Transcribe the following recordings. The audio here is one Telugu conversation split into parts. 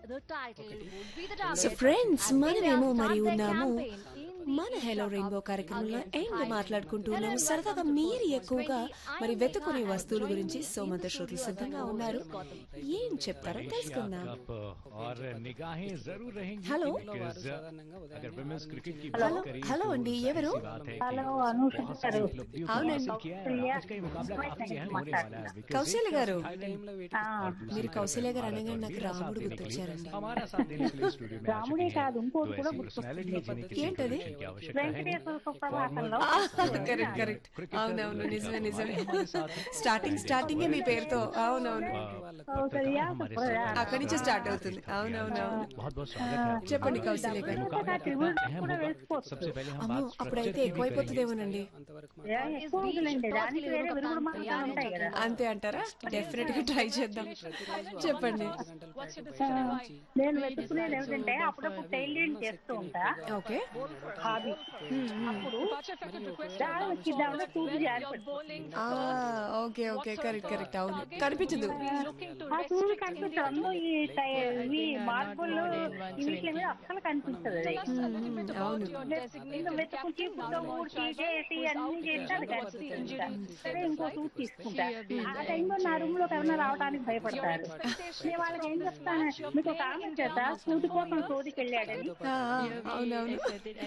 సో ఫ్రెండ్స్ మనమేమో మరి ఉన్నాము మన హెలో రెయిన్బో కార్యక్రమంలో ఎండ్ మాట్లాడుకుంటూ ఉన్నాము సరదాగా మీరు ఎక్కువగా మరి వెతుకునే వస్తువుల గురించి సోమంత శ్రోతలు సిద్ధంగా ఉన్నారు ఏం చెప్తారో తెలుసుకుందాం कप और निगाहें जरूर रहेंगी हेलो। because अगर वुमेन्स क्रिकेट की हेलो बात करें हेलो तो अंडी ఎవరు ऐसी बात है कि హలో అనూష बहुत గారు सारी उपलब्धियों को అవునండి. हासिल किया है और आज का ये मुकाबला काफी अहम होने वाला है because కౌశల్య గారు Thailand ఆ, और दूसरी మీరు तरफ కౌశల్య గారు भारत అనగానే और నాకు वीरा साथ రాముడు देने के लिए గుర్తొచ్చారండి हमारा साथ देने के लिए स्टूडियो में आ రాముడే चुके हैं కాదు, ఇంకోటి तो కూడా ऐसी గుర్తొస్తుంది. personality जिन्हें किसी ఏంటది? introduction की आवश्यकता है వెంకటేశ్వర సుప్రభాతంలో కరెక్ట్ కరెక్ట్ అవునవును నిజమే నిజమే స్టార్టింగ్ స్టార్టింగ్ మీ పేరుతో అవునవును కౌసల్య సుప్రజ అక్కడి నుంచి స్టార్ట్ అవుతుంది అవునవును बहुत बहुत स्वागत है आपका। చెప్పండి కౌశల్య గారు मुकाबला कितना अहम होगा सबसे पहले हम అమ్మో बात అప్పుడైతే structure की भी करेंगे ఎక్కువైపోతుందేమోనండి ఏ, ఎక్కువ వదిలేండి దానికి వేరే విరుగుడు మాటలు ఉంటాయి కదా అంతే అంటారా డెఫినెట్ గా ట్రై చేద్దాం చెప్పండి ఆ, నేను వెతుకునేది ఏమిటంటే అప్పుడప్పుడు టైలరింగ్ చేస్తూ ఉంటా ఓకే హాబీ అప్పుడు దాని వచ్చిద్దామంటే సూది జారిపడుతుంది ఆ ఓకే ఓకే కరెక్ట్ కరెక్ట్ అవును కనిపించదు ఆ సూది కనిపించదు ఈ టై- ఇవి మార్బుల్ వీటి మీద అస్సలు కనిపించదు అది మ్మ్, అవును ఇంకా వెతుకుంటే ఇంకా ఊడ్చి చేసి అన్ని చేస్తే అది కనిపిస్తుంటా సరే ఇంకో సూట్ తీసుకుంటా ఆ టైంలో నా రూమ్ లోకి ఎవరైనా రావడానికి భయపడతారు నేను వాళ్ళకి ఏం చెప్తాను మీకు ఒక ఆమె చేత సూది కోసం సోదికి వెళ్ళాడని ఆ, ఆ, అవునవును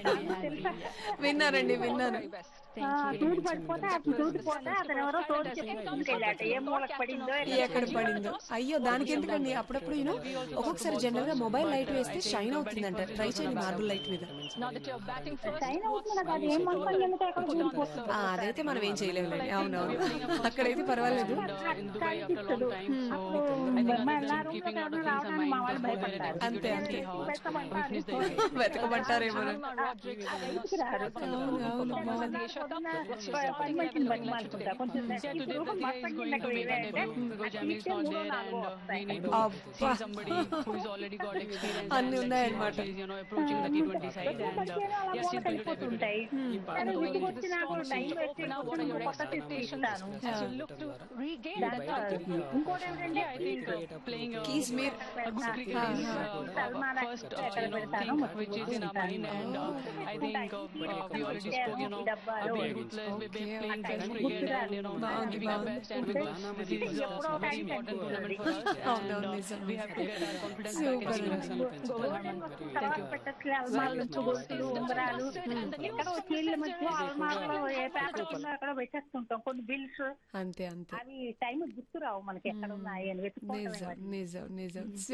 విన్నానండి విన్నాను ఆ, సూది పడిపోతే అతను సూది పోతే అతను ఎవరో సోది చెప్పుకుంటూ వెళ్ళాట ఏ మూలకు పడిందో ఎక్కడ పడిందో అయ్యో దానికి ఎందుకండి అప్పుడప్పుడు యూనో ఒక్కొక్కసారి జనరల్ గా మొబైల్ లైట్ వేస్తే షైన్ అవుతుందంట ట్రై చేయండి మార్బుల్ లైట్ మీద టైం అవుతుంది నాకు అది ఏం మనపడి ఎందుకు ఎక్కడ కూలిపోతుంది ఆ, అదైతే మనం ఏం చేయలేములేండి అవునవును అక్కడైతే పర్వాలేదు కనిపిస్తదు అప్పుడు మళ్ళా రూమ్ లోకి ఎవరైనా రావడానికి మా వాళ్ళు భయపడతారు అంతే అంతే వెతకమంటారు. వెతకమంటారేమో ఎందుకు రారు? అవును బాగుంది పని మనిషిని బట్టి మానుకుంటా. కొంచెం ఇప్పుడు మస్తు గిన్నెకు వేయంటే అట్లీస్ట్ మూడో నాలుగో వస్తాయి. అబ్బా అన్ని ఉన్నాయన్నమాట పదిహేను అలా మూల కలిసిపోతుంటాయి. కానీ ఇంటికి వచ్చి నాకు టైం వేస్ట్ అయిపోతుంది. ఇంకో కొత్త సిస్టమ్ ఇస్తాను. దాంట్లో ఇంకోటి ఏంటంటే కీస్ మీరు సల్మాన్ ఎక్కడ పెడతాను ఎప్పుడో టైం కనిపిస్తుంది అవునవును నిజం సూపర్ తర్వాత పెట్టట్లే అల్మార్లు గొలుసులు ఉంగరాలు ఎక్కడో చీళ్ళ మధ్య అల్మార్లో ఏ పేపర్ కింద అక్కడ పెట్టేస్తుంటాం కొన్ని బిల్స్ అంతే అంతే అవి టైం గుర్తు రావు మనకి ఎక్కడ ఉన్నాయి అని వెతుక్కోవటమే నిజం నిజం నిజం